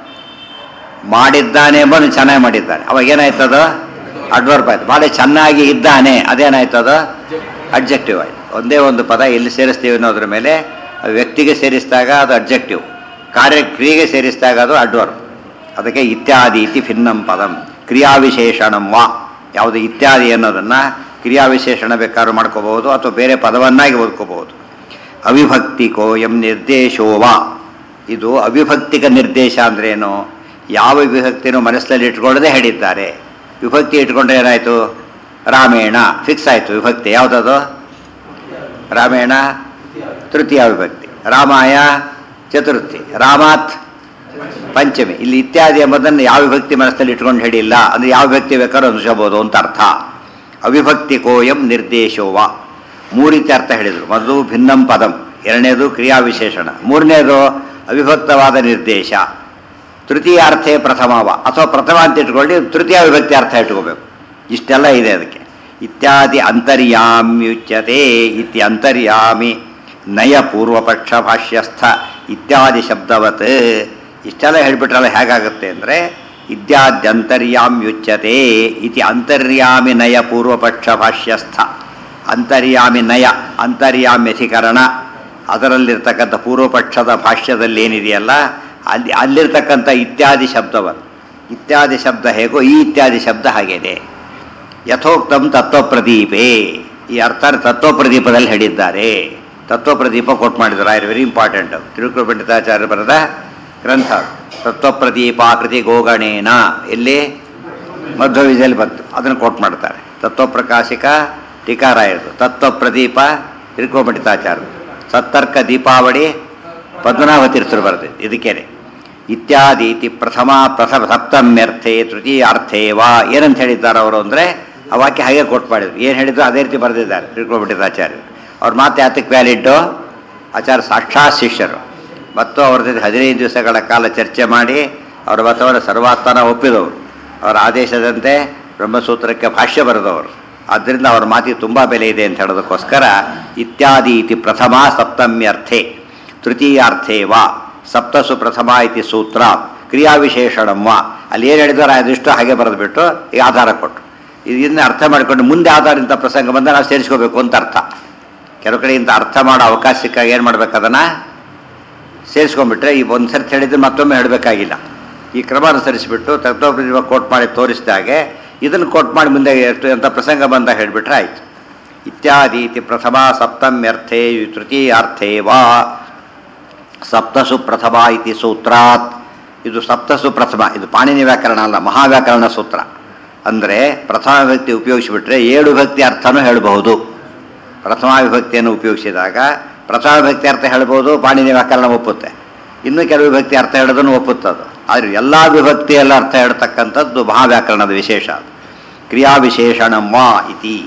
S1: ಮಾಡಿದ್ದಾನೆ ಎಂಬುದು ಚೆನ್ನಾಗಿ ಮಾಡಿದ್ದಾನೆ ಅವಾಗ ಏನಾಯ್ತದು ಅಡ್ವರ್ಬ್ ಆಯ್ತು ಭಾಳ ಚೆನ್ನಾಗಿ ಇದ್ದಾನೆ ಅದೇನಾಯ್ತದು ಅಡ್ಜೆಕ್ಟಿವ್ ಆಯ್ತು ಒಂದೇ ಒಂದು ಪದ ಎಲ್ಲಿ ಸೇರಿಸ್ತೀವಿ ಅನ್ನೋದ್ರ ಮೇಲೆ ಅದು ವ್ಯಕ್ತಿಗೆ ಸೇರಿಸಿದಾಗ ಅದು ಅಡ್ಜೆಕ್ಟಿವ್ ಕಾರ್ಯ ಕ್ರಿಯೆಗೆ ಸೇರಿಸಿದಾಗ ಅದು ಅಡ್ವರ್ಬ್ ಅದಕ್ಕೆ ಇತ್ಯಾದಿ ಇತಿ ಭಿನ್ನಂ ಪದಂ ಕ್ರಿಯಾವಿಶೇಷಣಂ ವಾ ಯಾವುದು ಇತ್ಯಾದಿ ಅನ್ನೋದನ್ನು ಕ್ರಿಯಾವಿಶೇಷಣ ಬೇಕಾದ್ರೂ ಮಾಡ್ಕೋಬಹುದು ಅಥವಾ ಬೇರೆ ಪದವನ್ನಾಗಿ ಓದ್ಕೋಬಹುದು ಅವಿಭಕ್ತಿಕೋ ಎಂ ನಿರ್ದೇಶೋ ವಾ ಇದು ಅವಿಭಕ್ತಿಕ ನಿರ್ದೇಶ ಅಂದ್ರೇನು ಯಾವ ವಿಭಕ್ತಿನೂ ಮನಸ್ಸಲ್ಲಿ ಇಟ್ಕೊಳ್ಳದೆ ಹೇಳಿದ್ದಾರೆ ವಿಭಕ್ತಿ ಇಟ್ಕೊಂಡ್ರೆ ಏನಾಯಿತು ರಾಮೇಣ ಫಿಕ್ಸ್ ಆಯಿತು ವಿಭಕ್ತಿ ಯಾವುದದು ರಾಮೇಣ ತೃತೀಯ ವಿಭಕ್ತಿ ರಾಮಾಯ ಚತುರ್ಥಿ ರಾಮಾತ್ ಪಂಚಮಿ ಇಲ್ಲಿ ಇತ್ಯಾದಿ ಎಂಬುದನ್ನು ಯಾವ ವಿಭಕ್ತಿ ಮನಸ್ಸಲ್ಲಿ ಇಟ್ಕೊಂಡು ಹೇಳಿಲ್ಲ ಅಂದ್ರೆ ಯಾವ ವ್ಯಕ್ತಿ ಬೇಕಾದ್ರೂ ಅನುಸಬಹುದು ಅಂತ ಅರ್ಥ ಅವಿಭಕ್ತಿ ಕೋಯಂ ನಿರ್ದೇಶೋವ ಮೂರು ರೀತಿ ಅರ್ಥ ಹೇಳಿದರು ಮೊದಲು ಭಿನ್ನಂ ಪದಂ ಎರಡನೇದು ಕ್ರಿಯಾವಿಶೇಷಣ ಮೂರನೇದು ಅವಿಭಕ್ತವಾದ ನಿರ್ದೇಶ ತೃತೀಯ ಅರ್ಥೇ ಪ್ರಥಮವ ಅಥವಾ ಪ್ರಥಮ ಅಂತ ಇಟ್ಕೊಳ್ಳಿ ತೃತೀಯ ವಿಭಕ್ತಿ ಅರ್ಥ ಇಟ್ಕೋಬೇಕು ಇಷ್ಟೆಲ್ಲ ಇದೆ ಅದಕ್ಕೆ ಇತ್ಯಾದಿ ಅಂತರ್ಯಾಮ್ಯುಚ್ಯತೆ ಇತಿ ಅಂತರ್ಯಾಮಿ ನಯ ಪೂರ್ವಪಕ್ಷ ಭಾಷ್ಯಸ್ಥ ಇತ್ಯಾದಿ ಶಬ್ದವತ್ ಇಷ್ಟೆಲ್ಲ ಹೇಳ್ಬಿಟ್ರಲ್ಲ ಹೇಗಾಗುತ್ತೆ ಅಂದರೆ ಇತ್ಯಾದ್ಯಂತರ್ಯಾಮ್ಯುಚ್ಯತೆ ಇತಿ ಅಂತರ್ಯಾಮಿ ನಯ ಪೂರ್ವಪಕ್ಷ ಭಾಷ್ಯಸ್ಥ ಅಂತರ್ಯಾಮಿ ನಯ ಅಂತರ್ಯಾಮ್ಯಧಿಕರಣ ಅದರಲ್ಲಿರ್ತಕ್ಕಂಥ ಪೂರ್ವಪಕ್ಷದ ಭಾಷ್ಯದಲ್ಲಿ ಏನಿದೆಯಲ್ಲ ಅಲ್ಲಿ ಅಲ್ಲಿರ್ತಕ್ಕಂಥ ಇತ್ಯಾದಿ ಶಬ್ದವನ್ನು ಇತ್ಯಾದಿ ಶಬ್ದ ಹೇಗೋ ಈ ಇತ್ಯಾದಿ ಶಬ್ದ ಹಾಗೇನೆ ಯಥೋಕ್ತಂ ತತ್ವಪ್ರದೀಪೇ ಈ ಅರ್ಥ ತತ್ವಪ್ರದೀಪದಲ್ಲಿ ಹೇಳಿದ್ದಾರೆ ತತ್ವಪ್ರದೀಪ ಕೊಟ್ಟು ಮಾಡಿದ್ರು ಆರ್ ವೆರಿ ಇಂಪಾರ್ಟೆಂಟ್ ತಿರುಕುರು ಪಂಡಿತಾಚಾರ್ಯ ಬರೆದ ಗ್ರಂಥ ತತ್ವಪ್ರದೀಪಾಕೃತಿ ಗೋಗಣೇನ ಎಲ್ಲಿ ಮಧ್ವವಿಜಯಲ್ಲಿ ಬಂತು ಅದನ್ನು ಕೋಟ್ ಮಾಡ್ತಾರೆ ತತ್ವಪ್ರಕಾಶಿಕ ಟೀಕಾರಾಯರು ತತ್ವಪ್ರದೀಪ ತಿರುಕುರು ಪಂಡಿತಾಚಾರ್ಯ ಸತ್ತರ್ಕ ದೀಪಾವಳಿ ಪದ್ಮನಾಭ ತೀರ್ಥರು ಬರೆದಿದ್ದು ಇದಕ್ಕೇನೆ ಇತ್ಯಾದಿ ಇತಿ ಪ್ರಥಮ ಪ್ರಥಮ ಸಪ್ತಮ್ಯರ್ಥೆ ತೃತೀಯಾರ್ಥೇ ವಾ ಏನಂತ ಹೇಳಿದ್ದಾರೆ ಅವರು ಅಂದರೆ ಆ ವಾಕ್ಯ ಹಾಗೆ ಕೊಟ್ಟು ಮಾಡಿದ್ರು ಏನು ಹೇಳಿದ್ರು ಅದೇ ರೀತಿ ಬರೆದಿದ್ದಾರೆ ತಿಳ್ಕೊಬಿಟ್ಟಿದ್ದು ಆಚಾರ್ಯರು ಅವ್ರ ಮಾತು ಯಾತಕ್ಕೆ ವ್ಯಾಲಿಡ್ಡು ಆಚಾರ್ಯ ಸಾಕ್ಷಾತ್ ಶಿಷ್ಯರು ಮತ್ತು ಅವ್ರ ಜೊತೆ ಹದಿನೈದು ದಿವಸಗಳ ಕಾಲ ಚರ್ಚೆ ಮಾಡಿ ಅವರ ಮತವನ್ನು ಸರ್ವಾತ್ಮನ ಒಪ್ಪಿದವರು ಅವರ ಆದೇಶದಂತೆ ಬ್ರಹ್ಮಸೂತ್ರಕ್ಕೆ ಭಾಷ್ಯ ಬರೆದವರು ಆದ್ದರಿಂದ ಅವರ ಮಾತಿಗೆ ತುಂಬ ಬೆಲೆ ಇದೆ ಅಂತ ಹೇಳೋದಕ್ಕೋಸ್ಕರ ಇತ್ಯಾದಿ ಇತಿ ಪ್ರಥಮ ಸಪ್ತಮ್ಯರ್ಥೆ ತೃತೀಯಾರ್ಥೇ ವಾ ಸಪ್ತಸು ಪ್ರಥಮ ಇತಿ ಸೂತ್ರ ಕ್ರಿಯಾವಿಶೇಷಣಂ ವಾ ಅಲ್ಲಿ ಏನು ಹೇಳಿದಾರೆ ಅದಿಷ್ಟು ಹಾಗೆ ಬರೆದ್ಬಿಟ್ಟು ಈಗ ಆಧಾರ ಕೊಟ್ಟು ಇದನ್ನ ಅರ್ಥ ಮಾಡಿಕೊಂಡು ಮುಂದೆ ಆಧಾರ ಇಂಥ ಪ್ರಸಂಗ ಬಂದ ನಾವು ಸೇರಿಸ್ಕೋಬೇಕು ಅಂತ ಅರ್ಥ ಕೆಲವು ಕಡೆ ಇಂಥ ಅರ್ಥ ಮಾಡೋ ಅವಕಾಶ ಸಿಕ್ಕಾಗ ಏನು ಮಾಡ್ಬೇಕು ಅದನ್ನು ಸೇರಿಸ್ಕೊಂಡ್ಬಿಟ್ರೆ ಈ ಒಂದು ಸರ್ತಿ ಹೇಳಿದ್ರೆ ಮತ್ತೊಮ್ಮೆ ಹೇಳಬೇಕಾಗಿಲ್ಲ ಈ ಕ್ರಮ ಅನುಸರಿಸಿಬಿಟ್ಟು ತತ್ವಪ್ರತಿಭ ಕೋಟ್ ಮಾಡಿ ತೋರಿಸಿದಾಗೆ ಇದನ್ನು ಕೋಟ್ ಮಾಡಿ ಮುಂದೆ ಎಷ್ಟು ಅಂತ ಪ್ರಸಂಗ ಬಂದಾಗ ಹೇಳಿಬಿಟ್ರೆ ಆಯಿತು ಇತ್ಯಾದಿ ಇತಿ ಪ್ರಥಮ ಸಪ್ತಮ್ಯರ್ಥೇ ತೃತೀಯಾರ್ಥೇ ವಾ ಸಪ್ತಸು ಪ್ರಥಮ ಇತಿ ಸೂತ್ರಾತ್ ಇದು ಸಪ್ತಸು ಪ್ರಥಮ ಇದು ಪಾಣಿನಿ ವ್ಯಾಕರಣ ಅಲ್ಲ ಮಹಾವ್ಯಾಕರಣ ಸೂತ್ರ ಅಂದರೆ ಪ್ರಥಮ ವಿಭಕ್ತಿ ಉಪಯೋಗಿಸಿಬಿಟ್ರೆ ಏಳು ಭಕ್ತಿ ಅರ್ಥನೂ ಹೇಳಬಹುದು ಪ್ರಥಮ ವಿಭಕ್ತಿಯನ್ನು ಉಪಯೋಗಿಸಿದಾಗ ಪ್ರಥಮ ವಿಭಕ್ತಿ ಅರ್ಥ ಹೇಳ್ಬೋದು ಪಾಣಿನಿ ವ್ಯಾಕರಣ ಒಪ್ಪುತ್ತೆ ಇನ್ನು ಕೆಲವು ವಿಭಕ್ತಿ ಅರ್ಥ ಹೇಳೋದನ್ನು ಒಪ್ಪುತ್ತೆ ಅದು ಆದರೆ ಎಲ್ಲ ವಿಭಕ್ತಿಯಲ್ಲಿ ಅರ್ಥ ಹೇಳ್ತಕ್ಕಂಥದ್ದು ಮಹಾವ್ಯಾಕರಣದ ವಿಶೇಷ ಅದು. ಕ್ರಿಯಾವಿಶೇಷಣಮ್ಮ ಇತಿ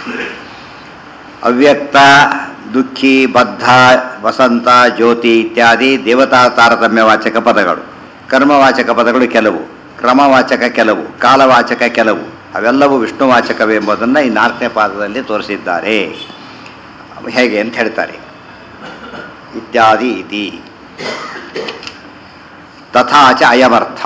S1: ಅವ್ಯಕ್ತ ದುಃಖಿ ಬದ್ಧ ವಸಂತ ಜ್ಯೋತಿ ಇತ್ಯಾದಿ ದೇವತಾ ತಾರತಮ್ಯವಾಚಕ ಪದಗಳು ಕರ್ಮವಾಚಕ ಪದಗಳು ಕೆಲವು ಕ್ರಮವಾಚಕ ಕೆಲವು ಕಾಲವಾಚಕ ಕೆಲವು ಅವೆಲ್ಲವೂ ವಿಷ್ಣುವಾಚಕವೆಂಬುದನ್ನು ಈ ನಾಲ್ಕನೇ ಪಾದದಲ್ಲಿ ತೋರಿಸಿದ್ದಾರೆ ಹೇಗೆ ಅಂತ ಹೇಳ್ತಾರೆ ಇತ್ಯಾದಿ ಇತಿ ತಥಾಚ ಅಯಮರ್ಥ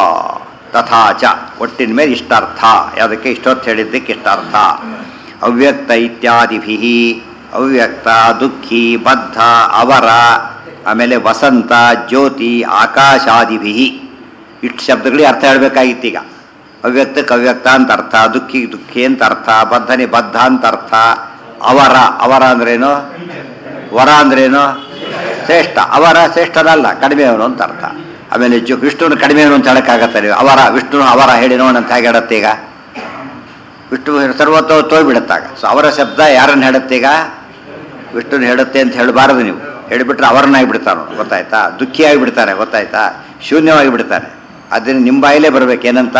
S1: ತಥಾಚ ಒಟ್ಟಿನ ಮೇಲೆ ಇಷ್ಟಾರ್ಥ ಯಾವುದಕ್ಕೆ ಇಷ್ಟೊತ್ತು ಹೇಳಿದ್ದಕ್ಕೆ ಇಷ್ಟಾರ್ಥ ಅವ್ಯಕ್ತ ಇತ್ಯಾದಿಭಿ ಅವ್ಯಕ್ತ ದುಃಖಿ ಬದ್ಧ ಅವರ ಆಮೇಲೆ ವಸಂತ ಜ್ಯೋತಿ ಆಕಾಶಾದಿಭಿ ಇಷ್ಟು ಶಬ್ದಗಳಿಗೆ ಅರ್ಥ ಹೇಳಬೇಕಾಗಿತ್ತು ಈಗ ಅವ್ಯಕ್ತಕ್ಕೆ ಅವ್ಯಕ್ತ ಅಂತ ಅರ್ಥ ದುಃಖಿ ದುಃಖಿ ಅಂತ ಅರ್ಥ ಬದ್ಧನಿ ಬದ್ಧ ಅಂತ ಅರ್ಥ ಅವರ ಅವರ ಅಂದ್ರೇನು ವರ ಅಂದ್ರೇನು ಶ್ರೇಷ್ಠ ಅವರ ಶ್ರೇಷ್ಠನಲ್ಲ ಕಡಿಮೆಯವನು ಅಂತ ಅರ್ಥ ಆಮೇಲೆ ಜು ವಿಷ್ಣುವಿನ ಕಡಿಮೆಯವನು ಅಂತ ಹೇಳಕ್ಕಾಗತ್ತೆ ನೀವು ಅವರ ವಿಷ್ಣು ಅವರ ಹೇಳಿ ನೋಡ ಅಂತ ಹೇಗೆ ಹೇಳುತ್ತೆ ಈಗ ವಿಷ್ಣು ಸರ್ವತೋ ತೋಯ್ಬಿಡುತ್ತಾಗ ಸೊ ಅವರ ಶಬ್ದ ಯಾರನ್ನು ಹೇಳುತ್ತೆ ಈಗ ವಿಷ್ಣುನ ಹೇಳುತ್ತೆ ಅಂತ ಹೇಳಬಾರದು ನೀವು ಹೇಳಿಬಿಟ್ರೆ ಅವರನ್ನಾಗಿ ಬಿಡ್ತಾನೆ ಗೊತ್ತಾಯ್ತಾ ದುಃಖಿಯಾಗಿ ಬಿಡ್ತಾರೆ ಗೊತ್ತಾಯ್ತಾ ಶೂನ್ಯವಾಗಿ ಬಿಡ್ತಾರೆ ಅದನ್ನು ನಿಮ್ಮ ಬಾಯಿಲೇ ಬರ್ಬೇಕು ಏನಂತ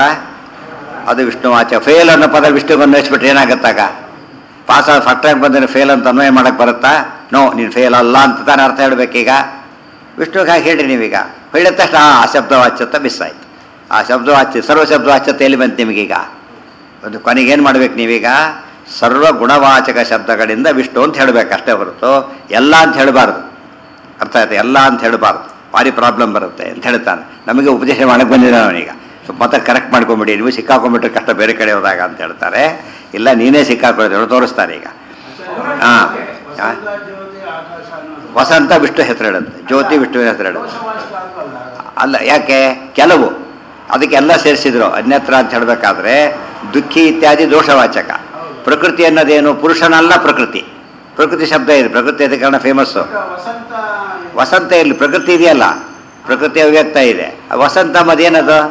S1: ಅದು ವಿಷ್ಣು ವಾಚ ಫೇಲ್ ಅನ್ನೋ ಪದ ವಿಷ್ಣುಗೆ ಅನ್ವಯಿಸ್ಬಿಟ್ರೆ ಏನಾಗತ್ತಾಗ ಪಾಸ್ ಆಗಿ ಫಸ್ಟ್ ರ್ಯಾಂಕ್ ಬಂದರೆ ಫೇಲ್ ಅಂತ ಅನ್ವಯ ಮಾಡಕ್ಕೆ ಬರುತ್ತಾ ನೋ ನೀನು ಫೇಲ್ ಅಲ್ಲ ಅಂತ ತಾನೇ ಅರ್ಥ ಹೇಳ್ಬೇಕೀಗ ವಿಷ್ಣುಗೆ ಹಾಗೆ ಹೇಳ್ರಿ ನೀವೀಗ ಹೇಳಿದ ತಕ್ಷಣ ಆ ಶಬ್ದವಾಚ್ಯತ ಮಿಸ್ ಆಯ್ತು ಆ ಶಬ್ದವಾಚ್ಯ ಸರ್ವ ಶಬ್ದವಾಚ್ಯತೆ ಎಲ್ಲಿ ಬಂತು ನಿಮಗೀಗ ಒಂದು ಕೊನೆಗೆ ಏನು ಮಾಡ್ಬೇಕು ನೀವೀಗ ಸರ್ವ ಗುಣವಾಚಕ ಶಬ್ದಗಳಿಂದ ವಿಷ್ಣು ಅಂತ ಹೇಳಬೇಕು ಅಷ್ಟೇ ಹೊರತು ಎಲ್ಲ ಅಂತ ಹೇಳಬಾರ್ದು ಅರ್ಥ ಆಯ್ತು ಎಲ್ಲ ಅಂತ ಹೇಳಬಾರ್ದು ಭಾರಿ ಪ್ರಾಬ್ಲಮ್ ಬರುತ್ತೆ ಅಂತ ಹೇಳ್ತಾನೆ ನಮಗೆ ಉಪದೇಶ ಮಾಡಕ್ಕೆ ಬಂದಿದ್ದಾನೆ ಅವನೀಗ ಸೊ ಮತ್ತೆ ಕರೆಕ್ಟ್ ಮಾಡ್ಕೊಂಬಿಡಿ ನೀವು ಸಿಕ್ಕಾಕೊಂಡ್ಬಿಟ್ರೆ ಕಷ್ಟ ಬೇರೆ ಕಡೆ ಹೋದಾಗ ಅಂತ ಹೇಳ್ತಾರೆ ಇಲ್ಲ ನೀನೇ ಸಿಕ್ಕಾಕೊಳ್ಳೋದು ತೋರಿಸ್ತಾರೆ ಈಗ ಹಾ. ಹಾ.
S2: ಜ್ಯೋತಿ ಆಕಾಶ ಅನ್ನೋದು
S1: ವಸಂತ ವಿಷ್ಣು ಹೆಸರು ಹೇಳುತ್ತೆ ಜ್ಯೋತಿ ವಿಷ್ಣು ಹೆಸರು ಹೇಳುತ್ತೆ
S2: ದೋಷವಾಚಕ ಆಗಲ್ಲ
S1: ಅಲ್ಲ ಯಾಕೆ ಕೆಲವು ಅದಕ್ಕೆಲ್ಲ ಸೇರಿಸಿದ್ರು ಅನ್ಯತ್ರ ಅಂತ ಹೇಳಬೇಕಾದ್ರೆ ದುಃಖಿ ಇತ್ಯಾದಿ ದೋಷವಾಚಕ ಪ್ರಕೃತಿ ಅನ್ನೋದೇನು ಪುರುಷನಲ್ಲ ಪ್ರಕೃತಿ ಪ್ರಕೃತಿ ಶಬ್ದ ಇದೆ ಪ್ರಕೃತಿ ಅದ ಕಾರಣ ಫೇಮಸ್ಸು
S2: ಬಟ್ ವಸಂತ
S1: ವಸಂತ ಇರಲಿ ಪ್ರಕೃತಿ ಇದೆಯಲ್ಲ ಪ್ರಕೃತಿ ಅವ್ಯಕ್ತ ಇದೆ ಆ ವಸಂತ ಮದೇನದು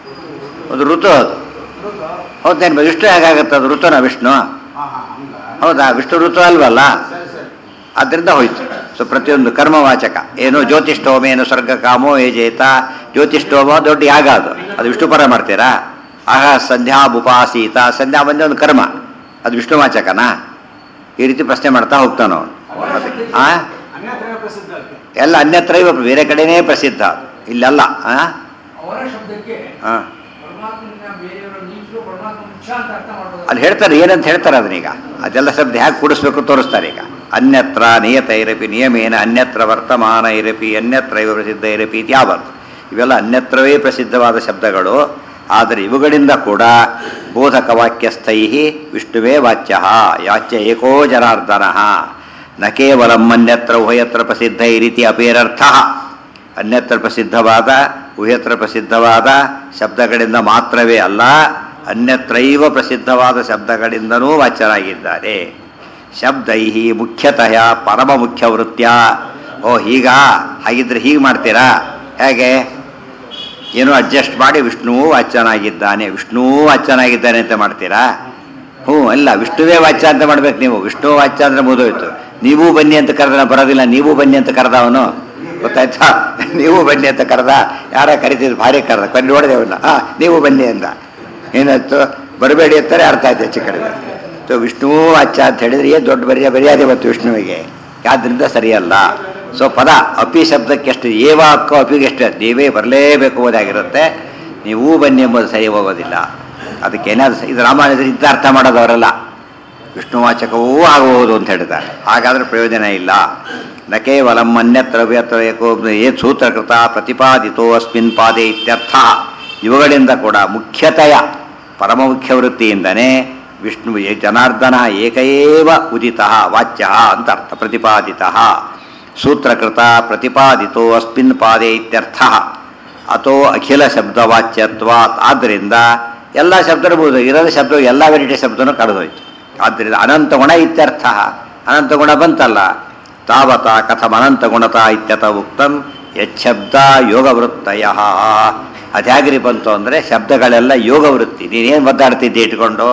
S1: ಒಂದು ಋತು ಅದು
S2: ಋತು
S1: ಹೌದೇನು ವಿಷ್ಣು ಹೇಗಾಗತ್ತೆ ಅದು ಋತುನ ವಿಷ್ಣು
S2: ಹಾ ಹಾ ಹಂಗ
S1: ಹೌದಾ ವಿಷ್ಣು ಋತು ಅಲ್ವಲ್ಲ
S2: ಸರಿ ಸರಿ
S1: ಅದರಿಂದ ಹೋಯ್ತು ಸೊ ಪ್ರತಿಯೊಂದು ಕರ್ಮವಾಚಕ ಏನು ಜ್ಯೋತಿಷ್ಠೋಮ ಏನು ಸ್ವರ್ಗ ಕಾಮೋ ಏಜೇತ ಜ್ಯೋತಿಷ್ಠೋಮ ದೊಡ್ಡ ಯಾಗ ಅದು ಅದು ವಿಷ್ಣು ಪರ ಮಾಡ್ತೀರಾ ಆಗ ಸಂಧ್ಯಾ ಉಪಾಸೀತ ಸಂಧ್ಯಾ ಬಂದೆ ಒಂದು ಕರ್ಮ ಅದು ವಿಷ್ಣುವಾಚಕನಾ ಈ ರೀತಿ ಪ್ರಶ್ನೆ ಮಾಡ್ತಾ ಹೋಗ್ತಾನ ಅವನು ಅದಕ್ಕೆ ಆ
S2: ಅನ್ಯತ್ರ ಪ್ರಸಿದ್ಧ ಅದಕ್ಕೆ
S1: ಎಲ್ಲ ಅನ್ಯತ್ರ ಇವ ಬೇರೆ ಕಡೆನೇ ಪ್ರಸಿದ್ಧ ಇಲ್ಲೆಲ್ಲ ಆ
S3: ಅವರ ಶಬ್ದಕ್ಕೆ
S1: ಆ.
S3: ಪರಮಾತ್ಮನ ಬೇರೆಯವರ ನೀಚರು ಪರಮಾತ್ಮ ಮುಖ್ಯ ಅಂತ ಅರ್ಥ ಮಾಡೋದು
S1: ಅಲ್ಲಿ ಹೇಳ್ತಾರೆ ಏನಂತ ಹೇಳ್ತಾರೆ ಅದನ್ನೀಗ ಅದೆಲ್ಲ ಶಬ್ದ ಹೇಗೆ ಕೂಡಿಸ್ಬೇಕು ತೋರಿಸ್ತಾರೆ ಈಗ ಅನ್ಯತ್ರ ನಿಯತ ಇರಪಿ ನಿಯಮೇನ ಅನ್ಯತ್ರ ವರ್ತಮಾನ ಇರಪಿ ಅನ್ಯತ್ರ ಇವ ಪ್ರಸಿದ್ಧ ಇರಪಿ ಇತ್ಯಾವತ್ತು ಇವೆಲ್ಲ ಅನ್ಯತ್ರವೇ ಪ್ರಸಿದ್ಧವಾದ ಶಬ್ದಗಳು ಆದರೆ ಇವುಗಳಿಂದ ಕೂಡ ಬೋಧಕ ವಾಕ್ಯಸ್ಥೈ ವಿಷ್ಣುವೇ ವಾಚ್ಯ ಯಾಚ್ಯ ಏಕೋ ಜನಾರ್ದನ ನ ಕೇವಲಂ ಅನ್ಯತ್ರ ಉಭಯತ್ರ ಪ್ರಸಿದ್ಧ ಈ ರೀತಿ ಅಪೇರರ್ಥ ಅನ್ಯತ್ರ ಪ್ರಸಿದ್ಧವಾದ ಉಭಯತ್ರ ಪ್ರಸಿದ್ಧವಾದ ಶಬ್ದಗಳಿಂದ ಮಾತ್ರವೇ ಅಲ್ಲ ಅನ್ಯತ್ರೈವ ಪ್ರಸಿದ್ಧವಾದ ಶಬ್ದಗಳಿಂದನೂ ವಾಚ್ಯರಾಗಿದ್ದಾರೆ ಶಬ್ದೈ ಮುಖ್ಯತಃ ಪರಮ ಮುಖ್ಯ ವೃತ್ಯ ಓ ಹೀಗ ಹಾಗಿದ್ರೆ ಹೀಗೆ ಮಾಡ್ತೀರಾ ಹೇಗೆ ಏನೋ ಅಡ್ಜಸ್ಟ್ ಮಾಡಿ ವಿಷ್ಣುವು ವಾಚ್ಯನಾಗಿದ್ದಾನೆ ವಿಷ್ಣುವೂ ವಾಚ್ಯನಾಗಿದ್ದಾನೆ ಅಂತ ಮಾಡ್ತೀರಾ ಹ್ಞೂ ಅಲ್ಲ ವಿಷ್ಣುವೇ ವಾಚ್ಯ ಅಂತ ಮಾಡ್ಬೇಕು ನೀವು ವಿಷ್ಣು ವಾಚ್ಯ ಅಂದ್ರೆ ಮುಗಿದೋಯ್ತು ನೀವು ಬನ್ನಿ ಅಂತ ಕರೆದ ಬರೋದಿಲ್ಲ ನೀವು ಬನ್ನಿ ಅಂತ ಕರೆದ ಅವನು ಗೊತ್ತಾಯ್ತಾ ನೀವು ಬನ್ನಿ ಅಂತ ಕರೆದ ಯಾರ ಕರಿತಿದ್ರು ಭಾರಿ ಕರೆದ ಕೊನೆ ನೋಡಿದೆವಲ್ಲ ಹಾ ನೀವು ಬನ್ನಿ ಅಂದ ಏನಾಯ್ತು ಬರಬೇಡಿ ಅಂತಾರೆ ಅರ್ಥ ಆಯ್ತು ಹೆಚ್ಚು ಕಡಿಮೆ ಸೊ ವಿಷ್ಣು ವಾಚ್ಯ ಅಂತ ಹೇಳಿದ್ರೆ ಏನು ದೊಡ್ಡ ಬರಿಯ ಮರ್ಯಾದೆ ಬಂತು ವಿಷ್ಣುವಿಗೆ ಆದ್ರಿಂದ ಸರಿಯಲ್ಲ ಸೊ ಪದ ಅಪಿ ಶಬ್ದಕ್ಕೆ ಎಷ್ಟು ಏವ ಅಕ್ಕೋ ಅಪಿಗೆ ಎಷ್ಟು ನೀವೇ ಬರಲೇಬೇಕು ಹೋದಾಗಿರುತ್ತೆ ನೀವು ಬನ್ನಿ ಎಂಬುದು ಸರಿ ಹೋಗೋದಿಲ್ಲ ಅದಕ್ಕೆ ಏನಾದ್ರು ಇದು ರಾಮಾಯಣದ ಇದ್ದ ಅರ್ಥ ಮಾಡೋದವರಲ್ಲ ವಿಷ್ಣುವಾಚಕವೂ ಆಗಬಹುದು ಅಂತ ಹೇಳಿದ್ದಾರೆ ಹಾಗಾದ್ರೆ ಪ್ರಯೋಜನ ಇಲ್ಲ ನ ಕೇವಲಂ ಅನ್ಯತ್ರ ವ್ಯತ್ರ ಏಕೋ ಏತ್ ಸೂತ್ರಕೃತ ಪ್ರತಿಪಾದಿತೋ ಅಸ್ಮಿನ್ ಪಾದೆ ಇತ್ಯರ್ಥ ಇವುಗಳಿಂದ ಕೂಡ ಮುಖ್ಯತೆಯ ಪರಮ ಮುಖ್ಯ ವೃತ್ತಿಯಿಂದನೇ ವಿಷ್ಣು ಏ- ಜನಾರ್ದನ ಏಕಏವ ಉದಿತ ವಾಚ್ಯ ಅಂತ ಅರ್ಥ ಪ್ರತಿಪಾದಿತ ಸೂತ್ರಕೃತ ಪ್ರತಿಪಾದಿತೋ ಅಸ್ಮಿನ್ ಪಾದೆ ಇತ್ಯರ್ಥ ಅಥೋ ಅಖಿಲ ಶಬ್ದವಾಚ್ಯತ್ವಾತ್ ಆದ್ದರಿಂದ ಎಲ್ಲ ಶಬ್ದರ್ಬೋದು ಇರೋದ ಶಬ್ದ ಎಲ್ಲ ವೆರೈಟಿ ಶಬ್ದನೂ ಕಳೆದೋಯ್ತು ಆದ್ದರಿಂದ ಅನಂತ ಗುಣ ಇತ್ಯರ್ಥ ಅನಂತ ಗುಣ ಬಂತಲ್ಲ ತಾವತ ಕಥಂ ಅನಂತ ಗುಣತ ಇತ್ಯತ ಉಕ್ತಂ ಯಚ್ಛಬ್ದ ಯೋಗವೃತ್ತಯ ಅದ್ಯಾಗ್ರಿ ಬಂತು ಅಂದರೆ ಶಬ್ದಗಳೆಲ್ಲ ಯೋಗ ವೃತ್ತಿ ನೀನೇನು ಒದ್ದಾಡ್ತಿದ್ದೆ ಇಟ್ಕೊಂಡು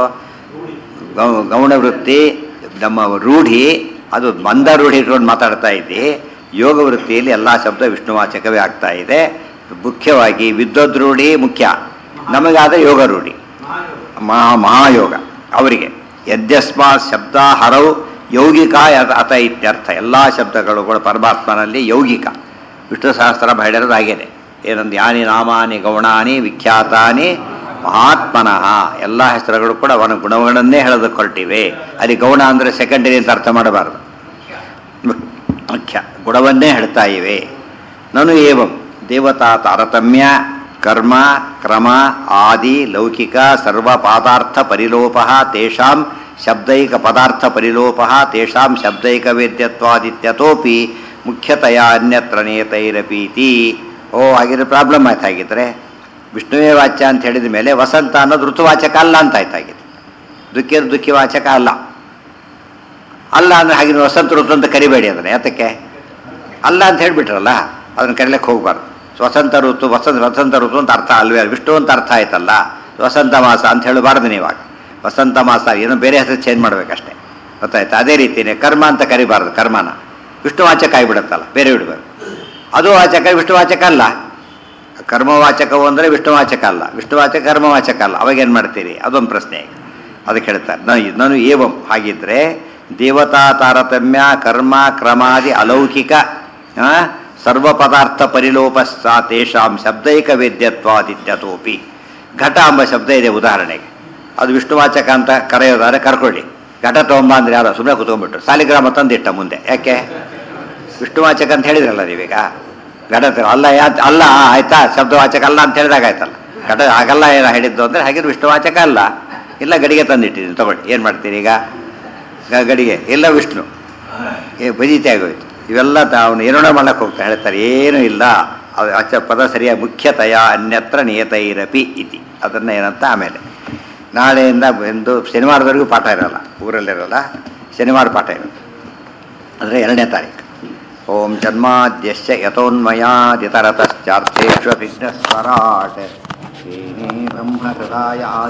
S1: ಗೌ- ಗೌಣ ವೃತ್ತಿ ನಮ್ಮ ರೂಢಿ ಅದು ಮಂದ ರೂಢಿ ಇಟ್ಕೊಂಡು ಮಾತಾಡ್ತಾ ಇದ್ದಿ ಯೋಗ ವೃತ್ತಿಯಲ್ಲಿ ಎಲ್ಲ ಶಬ್ದ ವಿಷ್ಣುವಾಚಕವೇ ಆಗ್ತಾ ಇದೆ ಮುಖ್ಯವಾಗಿ ವಿದ್ವದ್ ರೂಢಿ ಮುಖ್ಯ ನಮಗಾದ ಯೋಗ ರೂಢಿ
S2: ಮಹಾಯೋಗ
S1: ಮಹಾ ಮಹಾಯೋಗ ಅವರಿಗೆ ಯದ್ಯಸ್ಮಾತ್ ಶಬ್ದ ಹರವು ಯೌಗಿಕ ಯತ್- ಅತ ಇತ್ಯರ್ಥ ಎಲ್ಲ ಶಬ್ದಗಳು ಕೂಡ ಪರಮಾತ್ಮನಲ್ಲಿ ಯೌಗಿಕ ವಿಷ್ಣು ಸಹಸ್ರ ಹೇಳಿರೋದಾಗೇನೆ ಏನಂದು ಯಾನಿ ನಾಮಾನಿ ಗೌಣಾನಿ ವಿಖ್ಯಾತಾನಿ ಮಹಾತ್ಮನಃ ಎಲ್ಲ ಹೆಸರುಗಳು ಕೂಡ ಅವನ ಗುಣಗಳನ್ನೇ ಹೇಳೋದಕ್ಕೆ ಹೊರಟಿವೆ ಅಲ್ಲಿ ಗೌಣ ಅಂದರೆ ಸೆಕೆಂಡರಿ ಅಂತ ಅರ್ಥ ಮಾಡಬಾರದು ಮುಖ್ಯ ಗುಣವನ್ನೇ ಹೇಳ್ತಾ ಇವೆ ನಾನು ಏವಂ ದೇವತಾ ತಾರತಮ್ಯ ಕರ್ಮ ಕ್ರಮ ಆದಿ ಲೌಕಿಕ ಸರ್ವ ಪಾದಾರ್ಥ ಪರಿಲೋಪ ತೇಷಾಂ ಶಬ್ದೈಕ ಪದಾರ್ಥ ಪರಿಲೋಪ ತೇಷಾಂ ಶಬ್ದೈಕ ವೇದ್ಯತ್ವಾದಿತ್ಯತೋಪಿ ಮುಖ್ಯತಯ ಅನ್ಯತ್ರ ನೇತೈರಪೀತಿ ಓ ಹಾಗಿದ್ರೆ ಪ್ರಾಬ್ಲಮ್ ಆಯ್ತು ಹಾಗಿದ್ರೆ ವಿಷ್ಣುವೇ ವಾಚ್ಯ ಅಂತ ಹೇಳಿದ ಮೇಲೆ ವಸಂತ ಅನ್ನೋದು ಋತುವಾಚಕ ಅಲ್ಲ ಅಂತ ಆಯ್ತಾಗಿತ್ತು ದುಃಖಿ ದುಃಖಿ ವಾಚಕ ಅಲ್ಲ ಅಲ್ಲ ಅಂದ್ರೆ ಹಾಗೆ ವಸಂತ ಋತು ಅಂತ ಕರಿಬೇಡಿ ಅದನ್ನ ಯಾತಕ್ಕೆ ಅಲ್ಲ ಅಂತ ಹೇಳ್ಬಿಟ್ರಲ್ಲ ಅದನ್ನ ಕರಿಲಿಕ್ಕೆ ಹೋಗ್ಬಾರ್ದು ವಸಂತ ಋತು ವಸಂತ ವಸಂತ ಋತು ಅಂತ ಅರ್ಥ ಅಲ್ವೇ ಅಲ್ಲ. ವಿಷ್ಣು ಅಂತ ಅರ್ಥ ಆಯ್ತಲ್ಲ ವಸಂತ ಮಾಸ ಅಂತ ಹೇಳಬಾರ್ದು ನೀವಾಗ ವಸಂತ ಮಾಸ ಏನೋ ಬೇರೆ ಹೆಸರು ಚೇಂಜ್ ಮಾಡ್ಬೇಕಷ್ಟೇ ಗೊತ್ತಾಯ್ತಾ ಅದೇ ರೀತಿನೇ ಕರ್ಮ ಅಂತ ಕರಿಬಾರ್ದು ಕರ್ಮನ ವಿಷ್ಣು ವಾಚಕ ಆಗಿಬಿಡುತ್ತಲ್ಲ ಬೇರೆ ಬಿಡಬೇಕು ಅದು ವಾಚಕ ವಿಷ್ಣು ವಾಚಕ ಅಲ್ಲ ಕರ್ಮವಾಚಕವು ಅಂದರೆ ವಿಷ್ಣುವಾಚಕ ಅಲ್ಲ ವಿಷ್ಣುವಾಚಕ ಕರ್ಮವಾಚಕ ಅಲ್ಲ ಅವಾಗ ಏನು ಮಾಡ್ತೀರಿ ಅದೊಂದು ಪ್ರಶ್ನೆ ಈಗ ಅದಕ್ಕೆ ಹೇಳ್ತಾರೆ ನಾನು ನಾನು ಏವಂ ಹಾಗಿದ್ರೆ ದೇವತಾ ತಾರತಮ್ಯ ಕರ್ಮ ಕ್ರಮಾದಿ ಅಲೌಕಿಕ ಆ, ಸರ್ವ ಪದಾರ್ಥ ಪರಿಲೋಪ ತೇಷಾಂ ಶಬ್ದೈಕ ವೇದ್ಯತ್ವಾದಿತ್ಯತೋಪಿ ಘಟ ಎಂಬ ಶಬ್ದ ಇದೆ ಉದಾಹರಣೆಗೆ ಅದು ವಿಷ್ಣುವಾಚಕ ಅಂತ ಕರೆಯೋದಾದ್ರೆ ಕರ್ಕೊಳ್ಳಿ ಘಟ ತೊಗೊಂಬ ಅಂದ್ರೆ ಯಾರೋ ಸುಮ್ಮನೆ ಕುತ್ಕೊಂಡ್ಬಿಟ್ರು ಸಾಲಿಗ್ರಾಮ ತಂದಿಟ್ಟ ಮುಂದೆ ಯಾಕೆ ವಿಷ್ಣುವಾಚಕ ಅಂತ ಹೇಳಿದ್ರಲ್ಲ ನೀವೀಗ ಘಟ ತ- ಅಲ್ಲ ಯಾ ಅಲ್ಲ ಆಯ್ತಾ ಶಬ್ದವಾಚಕ ಅಲ್ಲ ಅಂತ ಹೇಳಿದಾಗ ಆಯ್ತಲ್ಲ ಘಟ ಹಾಗಲ್ಲ ಏನೋ ಹೇಳಿದ್ದು ಅಂದ್ರೆ ಹಾಗಿದ್ರೆ ವಿಷ್ಣುವಾಚಕ ಅಲ್ಲ ಇಲ್ಲ ಗಡಿಗೆ ತಂದಿಟ್ಟಿದ್ದೀನಿ ತಗೊಳ್ಳಿ ಏನು ಮಾಡ್ತೀರಿ ಈಗ ಗ- ಗಡಿಗೆ ಇಲ್ಲ ವಿಷ್ಣು ಏ ಬದೀತಿ ಆಗೋಯ್ತು ಇವೆಲ್ಲ ಅವನು ಏನೋ ಮಾಡಕ್ಕೆ ಹೋಗ್ತಾ ಹೇಳ್ತಾರೆ ಏನೂ ಇಲ್ಲ ಅದು ಅಚ್ಚ ಪದ ಸರಿಯಾಗಿ ಮುಖ್ಯತಯ ಅನ್ಯತ್ರ ನಿಯತೈರಪಿ ಇತಿ ಅದನ್ನ ಏನಂತ ಆಮೇಲೆ ನಾಳೆಯಿಂದ ಎಂದು ಶನಿವಾರದವರೆಗೂ ಪಾಠ ಇರಲ್ಲ ಊರಲ್ಲಿರಲ್ಲ ಶನಿವಾರ ಪಾಠ ಇರುತ್ತೆ ಅಂದರೆ ಎರಡನೇ ತಾರೀಕು ಓಂ ಜನ್ಮಾದ್ಯಶ್ಚ ಯಥೋನ್ಮಯಾದಿತರತಶ್ಚಾರ್ಥೇಶ್ವ ವಿಘ್ನಸ್ವರಾಟ್ ಬ್ರಹ್ಮಹೃದಾಯ